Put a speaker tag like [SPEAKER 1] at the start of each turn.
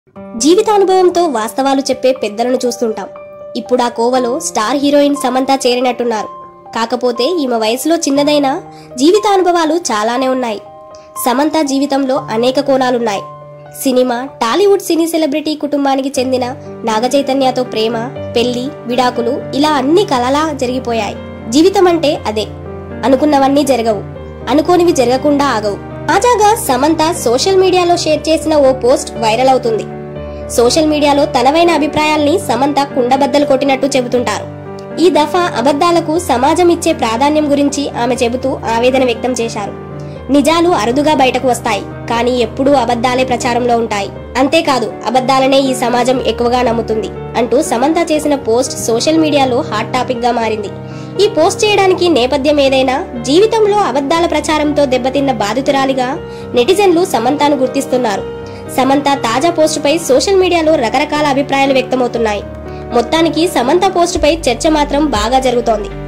[SPEAKER 1] జీవితానుభవంతో వాస్తవాలు చెప్పే పెద్దలను చూస్తుంటాం ఇప్పుడు ఆ కోవలో స్టార్ హీరోయిన్ సమంత చేరినట్టున్నారు కాకపోతే ఈమె వయసులో చిన్నదైనా జీవితానుభవాలు చాలానే ఉన్నాయి సమంత జీవితంలో అనేక కోణాలున్నాయి సినిమా టాలీవుడ్ సినీ సెలబ్రిటీ కుటుంబానికి చెందిన నాగచైతన్యతో ప్రేమ పెళ్లి విడాకులు ఇలా అన్ని కలలా జరిగిపోయాయి జీవితం అంటే అదే అనుకున్నవన్నీ జరగవు అనుకోనివి జరగకుండా ఆగవు తాజాగా సమంత సోషల్ మీడియాలో షేర్ చేసిన ఓ పోస్ట్ వైరల్ అవుతుంది సోషల్ మీడియాలో తనవైన అభిప్రాయాల్ని సమంత కుండబద్దలు కొట్టినట్టు చెబుతుంటారు ఈ దఫా అబద్ధాలకు సమాజం ఇచ్చే ప్రాధాన్యం గురించి ఆమె చెబుతూ ఆవేదన వ్యక్తం చేశారు నిజాలు అరుదుగా బయటకు వస్తాయి కానీ ఎప్పుడూ అబద్ధాలే ప్రచారంలో ఉంటాయి అంతేకాదు అబద్ధాలనే ఈ సమాజం ఎక్కువగా నమ్ముతుంది అంటూ సమంత చేసిన పోస్ట్ సోషల్ మీడియాలో హాట్ టాపిక్ గా మారింది ఈ పోస్ట్ చేయడానికి నేపథ్యం ఏదైనా జీవితంలో అబద్ధాల ప్రచారంతో దెబ్బతిన్న బాధితురాలిగా నెటిజన్లు సమంతను గుర్తిస్తున్నారు సమంత తాజా పోస్టుపై సోషల్ మీడియాలో రకరకాల అభిప్రాయాలు వ్యక్తమవుతున్నాయి మొత్తానికి సమంత పోస్టుపై చర్చ మాత్రం బాగా జరుగుతోంది